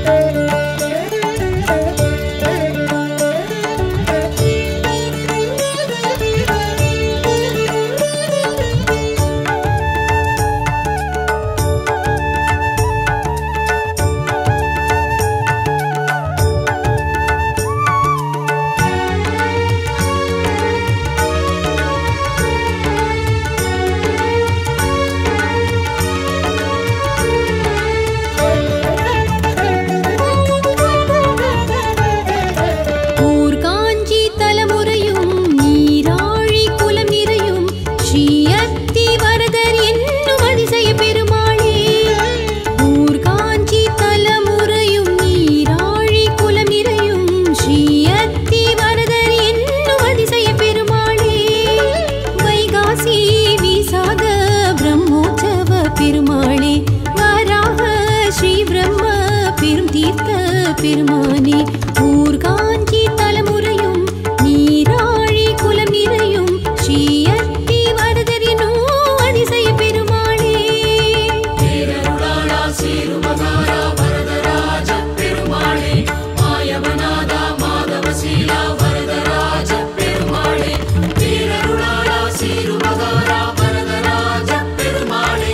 ஊர் காஞ்சி தலைமுறையும் நீராழி குலம் நிறையும் ஸ்ரீ அத்தி வரதர் என்னும் அதிசய பெருமாளே ஊர் காஞ்சி தலைமுறையும் நீராழி குலம் நிறையும் ஸ்ரீ அத்தி வரதர் என்னும் அதிசய பெருமாளே வைகாசி விசாக பிரம்மோற்சவ பெருமாளே வராக ஸ்ரீ பிரம்ம பெரும் தீர்த்த பெருமானே ஊர் காஞ்சி தலைமுறையும் நீராழி குலம் நிறையும் ஸ்ரீ அத்தி வரதர் என்னும் அதிசய பெருமாளே வீரருளாளா சீருமகாரா வரதராஜ பெருமாளே மாயவநாதா மாதவசீலா வரதராஜ பெருமாளே வீரருளாளா சீருமகாரா வரதராஜ பெருமாளே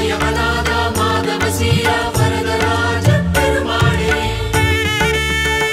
மாயவநாதா மாதவசீலா வரதராஜ பெருமாளே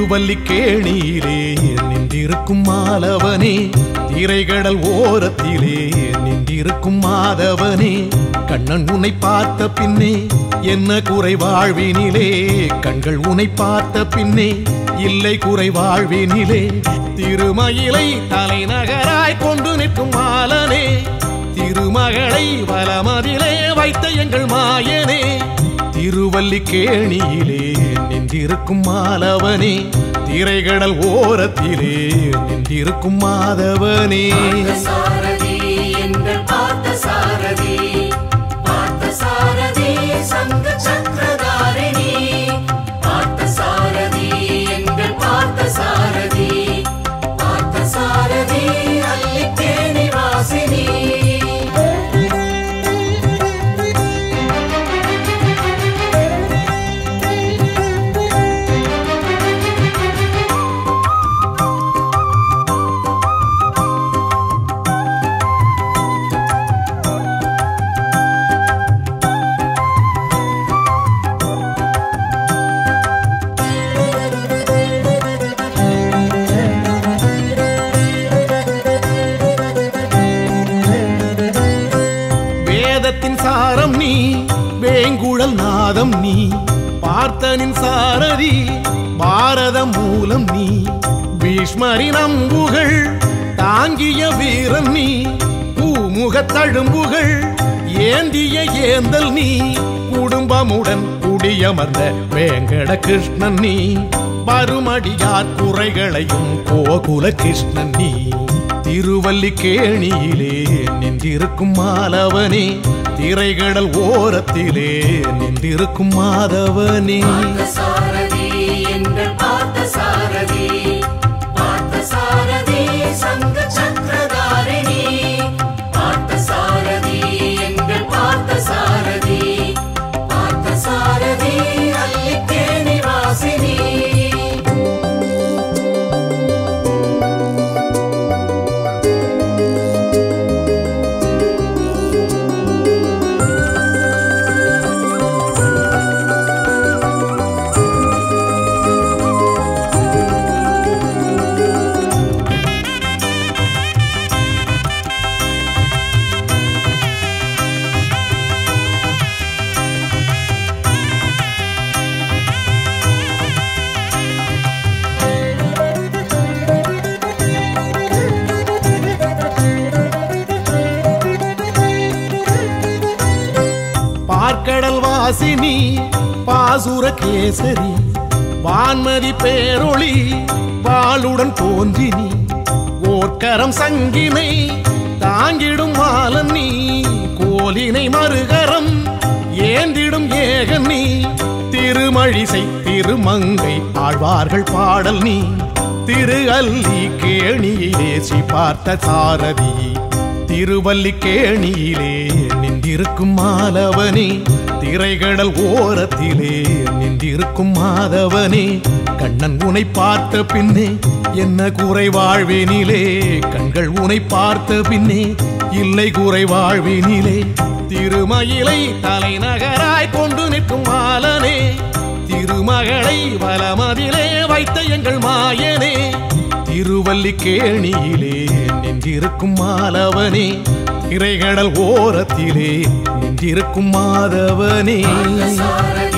திருவல்லிக்கேணியிலே நின்றிருக்கும் மாலவனே திரைகடல் ஓரத்திலே நின்றிருக்கும் மாதவனே கண்ணன் உன்னை பார்த்த பின்னே என்ன குறை வாழ்வினிலே கண்கள் உன்னை பார்த்த பின்னே இல்லை குறை வாழ்வினிலே திருமயிலை தலைநகராய் கொண்டு நிற்கும் மாலனே திருமகளை வலமதிலே வைத்த எங்கள் மாயனே திருவல்லிக்கேணியிலே நின்றிருக்கும் மாலவனே திரைகடல் ஓரத்திலே நின்றிருக்கும் மாதவனே சாரதி எங்கள் பார்த்த சாரதி பார்த்த சாரதி சங்க சக்கரதாரிணி பார்த்த சாரதி எங்கள் பார்த்த சாரதி பார்த்த சாரதி அல்லிக்கேணி வாசினி வேதத்தின் சாரம் நீ வேங்குழல் நாதம் நீ பார்த்தனின் சாரதி பாரத மூலம் நீ பீஷ்மரின் அம்புகள் தாங்கிய வீரன் நீ பூமுகத் தழும்புகள் ஏந்திய ஏந்தல் நீ குடும்பமுடன் குடியமர்ந்த வேங்கட கிருஷ்ணன் நீ மறுமடியார் குறைகளையும் கோகுல கிருஷ்ணன் நீ திருவல்லிக்கேணியிலே நின்றிருக்கும் மாலவனே திரைகடல் ஓரத்திலே நின்றிருக்கும் மாதவனே பார்த்த சாரதி எங்கள் பார்த்த சாரதி பார்த்த சாரதி சங்க சக்கரதாரிணி பார்த்த சாரதி எங்கள் பார்த்த சாரதி பார்த்த சாரதி அல்லிக்கேணி வாசினி பார்க்கடல் வாசினி பாசுர கேசரி வான்மதி பேரொளி வாளுடன் தோன்றினி ஓர்க்கரம் சங்கினை தாங்கிடும் மாலன் நீ கோலினை மறுகரம் ஏந்திடும் ஏகன் நீ திருமழிசை திருமங்கை ஆழ்வார்கள் பாடல் நீ திரு அல்லி கேணியிலே ஸ்ரீ பார்த்த சாரதி திருவல்லிக்கேணியிலே நின்றிருக்கும் மாலவனே திரைகடல் ஓரத்திலே நின்றிருக்கும் மாதவனே கண்ணன் உனை பார்த்த பின்னே என்ன குறை வாழ்வினிலே கண்கள் உனை பார்த்த பின்னே இல்லை குறை வாழ்வினிலே திருமயிலை தலைநகராய் கொண்டு நிற்கும் மாலனே திருமகளை வலமதிலே வைத்த எங்கள் மாயனே திருவல்லிக்கேணியிலே நின்றிருக்கும் மாலவனே திரைகடல் ஓரத்திலே நின்றிருக்கும் மாதவனே சாரதி